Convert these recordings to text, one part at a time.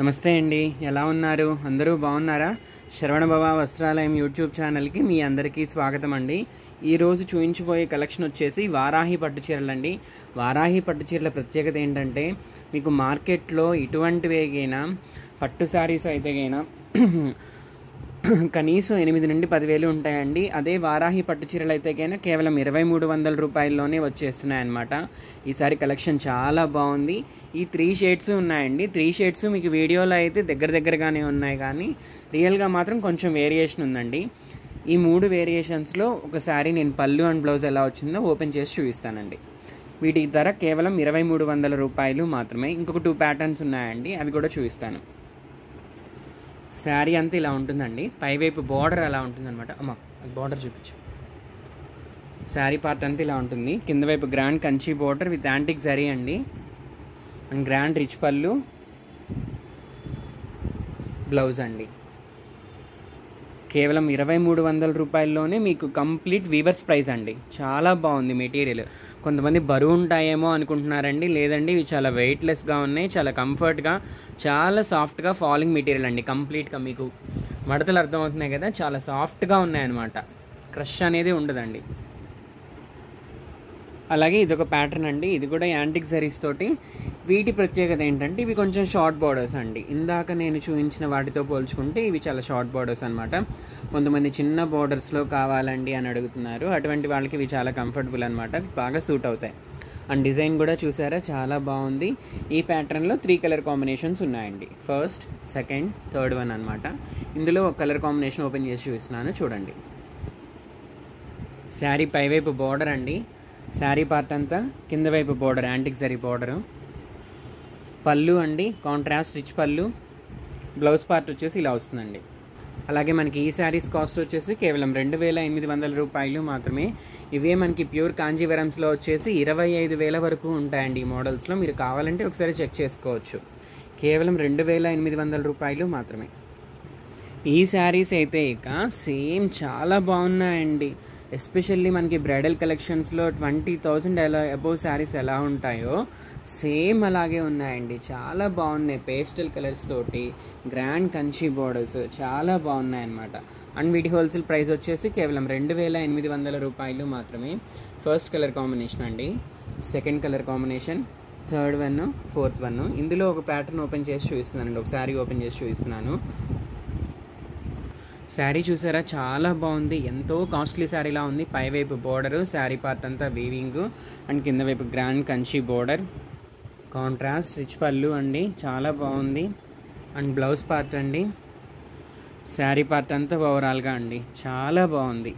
నమస్తే అండి ఎలా ఉన్నారు అందరూ బాగున్నారా శ్రవణభవ వస్త్రాలయం యూట్యూబ్ ఛానల్కి మీ అందరికీ స్వాగతం అండి ఈరోజు చూయించబోయే కలెక్షన్ వచ్చేసి వారాహి పట్టు చీరలండి వారాహి పట్టు చీరల ప్రత్యేకత ఏంటంటే మీకు మార్కెట్లో ఇటువంటివేగైనా పట్టు శారీస్ అయితే గైనా కనీసం ఎనిమిది నుండి పదివేలు ఉంటాయండి అదే వారాహి పట్టు చీరలు అయితే కైనా కేవలం ఇరవై మూడు వందల రూపాయల్లోనే వచ్చేస్తున్నాయి అనమాట ఈసారి కలెక్షన్ చాలా బాగుంది ఈ త్రీ షేడ్స్ ఉన్నాయండి త్రీ షేడ్స్ మీకు వీడియోలో అయితే దగ్గర దగ్గరగానే ఉన్నాయి కానీ రియల్గా మాత్రం కొంచెం వేరియేషన్ ఉందండి ఈ మూడు వేరియేషన్స్లో ఒకసారి నేను పళ్ళు అండ్ బ్లౌజ్ ఎలా వచ్చిందో ఓపెన్ చేసి చూపిస్తానండి వీటి ధర కేవలం ఇరవై మూడు వందల రూపాయలు మాత్రమే ఇంకొక టూ ప్యాటర్న్స్ ఉన్నాయండి అవి కూడా చూపిస్తాను శారీ అంతా ఇలా ఉంటుందండి పైవైపు బార్డర్ అలా ఉంటుందన్నమాట అమ్మ బార్డర్ చూపించు శారీ పార్ట్ అంతా ఇలా ఉంటుంది కింద వైపు grand Kanchi border with antique zari అండి and grand rich pallu blouse అండి కేవలం ఇరవై మూడు వందల రూపాయల్లోనే మీకు కంప్లీట్ వీవర్స్ ప్రైస్ అండి చాలా బాగుంది మెటీరియల్ కొంతమంది బరువు ఉంటాయేమో అనుకుంటున్నారండి లేదండి ఇవి చాలా వెయిట్లెస్గా ఉన్నాయి చాలా కంఫర్ట్గా చాలా సాఫ్ట్గా ఫాలింగ్ మెటీరియల్ అండి కంప్లీట్గా మీకు మడతలు అర్థమవుతున్నాయి కదా చాలా సాఫ్ట్గా ఉన్నాయన్నమాట క్రష్ అనేది ఉండదండి అలాగే ఇది ఒక ప్యాటర్న్ అండి ఇది కూడా యాంటిక్ జరీస్ తోటి వీటి ప్రత్యేకత ఏంటంటే ఇవి కొంచెం షార్ట్ బార్డర్స్ అండి ఇందాక నేను చూపించిన వాటితో పోల్చుకుంటే ఇవి చాలా షార్ట్ బార్డర్స్ అనమాట కొంతమంది చిన్న బార్డర్స్లో కావాలండి అని అడుగుతున్నారు అటువంటి వాళ్ళకి ఇవి చాలా కంఫర్టబుల్ అనమాట బాగా సూట్ అవుతాయి అండ్ డిజైన్ కూడా చూసారా చాలా బాగుంది ఈ ప్యాటర్న్లో త్రీ కలర్ కాంబినేషన్స్ ఉన్నాయండి ఫస్ట్ సెకండ్ థర్డ్ వన్ అనమాట ఇందులో ఒక కలర్ కాంబినేషన్ ఓపెన్ చేసి చూపిస్తున్నాను చూడండి శారీ పైవైపు బార్డర్ అండి శారీ పార్ట్ అంతా కింద వైపు border antique zari border pallu అండి contrast rich pallu blouse part వచ్చేసి ఇలా వస్తుందండి అలాగే మనకి ఈ శారీస్ కాస్ట్ వచ్చేసి కేవలం రెండు వేల ఎనిమిది వందల రూపాయలు మాత్రమే ఇవే మనకి ప్యూర్ కాంజీవరంస్లో వచ్చేసి ఇరవై ఐదు వేల వరకు ఉంటాయండి ఈ మోడల్స్లో మీరు కావాలంటే ఒకసారి చెక్ చేసుకోవచ్చు కేవలం రెండు వేల ఎనిమిది వందల రూపాయలు మాత్రమే ఈ శారీస్ అయితే ఇక సేమ్ చాలా బాగున్నాయండి ఎస్పెషల్లీ మనకి బ్రైడల్ కలెక్షన్స్లో ట్వంటీ థౌజండ్ ఎలా అబోవ్ శారీస్ ఎలా ఉంటాయో సేమ్ అలాగే ఉన్నాయండి చాలా బాగున్నాయి పేస్టల్ కలర్స్ తోటి గ్రాండ్ కంచి బోర్డర్స్ చాలా బాగున్నాయి అనమాట అండ్ వీటి హోల్సేల్ ప్రైస్ వచ్చేసి కేవలం రెండు వేల ఎనిమిది వందల రూపాయలు మాత్రమే ఫస్ట్ కలర్ కాంబినేషన్ అండి second colour combination third one fourth one ఇందులో ఒక ప్యాటర్న్ ఓపెన్ చేసి చూపిస్తున్నానండి ఒక శారీ ఓపెన్ చేసి చూపిస్తున్నాను శారీ చూసారా చాలా బాగుంది ఎంతో కాస్ట్లీ శారీలా ఉంది పైవైపు బోర్డరు శారీ పార్ట్ అంతా వీవింగ్ అండ్ కింద వైపు grand Kanchi border contrast rich pallu అండి చాలా బాగుంది అండ్ బ్లౌజ్ పార్ట్ అండి శారీ పార్ట్ అంతా ఓవరాల్గా అండి చాలా బాగుంది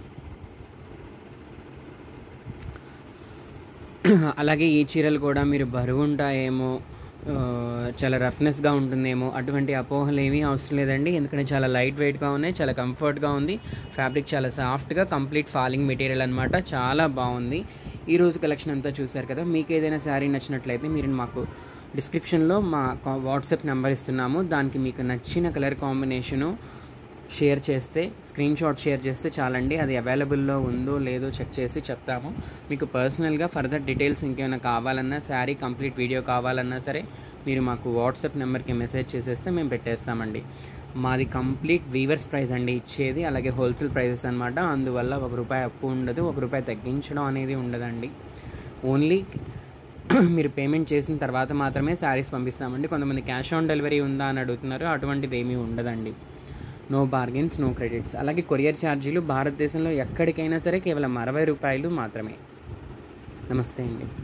అలాగే ఈ చీరలు కూడా మీరు బరువు ఉంటాయేమో చాలా రఫ్నెస్గా ఉంటుందేమో అటువంటి అపోహలు ఏమీ అవసరం లేదండి ఎందుకంటే చాలా లైట్ వెయిట్గా ఉన్నాయి చాలా కంఫర్ట్గా ఉంది ఫ్యాబ్రిక్ చాలా సాఫ్ట్గా కంప్లీట్ ఫాలింగ్ మెటీరియల్ అనమాట చాలా బాగుంది ఈ రోజు కలెక్షన్ అంతా చూసారు కదా మీకు ఏదైనా శారీ నచ్చినట్లయితే మీరు మాకు డిస్క్రిప్షన్లో మా వాట్సాప్ నెంబర్ ఇస్తున్నాము దానికి మీకు నచ్చిన కలర్ కాంబినేషను షేర్ చేస్తే స్క్రీన్ షాట్ షేర్ చేస్తే చాలండి అది అవైలబుల్లో ఉందో లేదో చెక్ చేసి చెప్తాము మీకు పర్సనల్గా ఫర్దర్ డీటెయిల్స్ ఇంకేమైనా కావాలన్నా శారీ కంప్లీట్ వీడియో కావాలన్నా సరే మీరు మాకు వాట్సాప్ నెంబర్కి మెసేజ్ చేసేస్తే మేము పెట్టేస్తామండి మాది కంప్లీట్ వీవర్స్ ప్రైస్ అండి ఇచ్చేది అలాగే హోల్సేల్ ప్రైజెస్ అనమాట అందువల్ల ఒక రూపాయి అప్పు ఉండదు ఒక రూపాయి తగ్గించడం అనేది ఉండదండి ఓన్లీ మీరు పేమెంట్ చేసిన తర్వాత మాత్రమే శారీస్ పంపిస్తామండి కొంతమంది క్యాష్ ఆన్ డెలివరీ ఉందా అని అడుగుతున్నారు అటువంటిది ఏమీ ఉండదండి నో బార్గెన్స్ నో క్రెడిట్స్ అలాగే కొరియర్ ఛార్జీలు భారతదేశంలో ఎక్కడికైనా సరే కేవలం అరవై రూపాయలు మాత్రమే నమస్తే అండి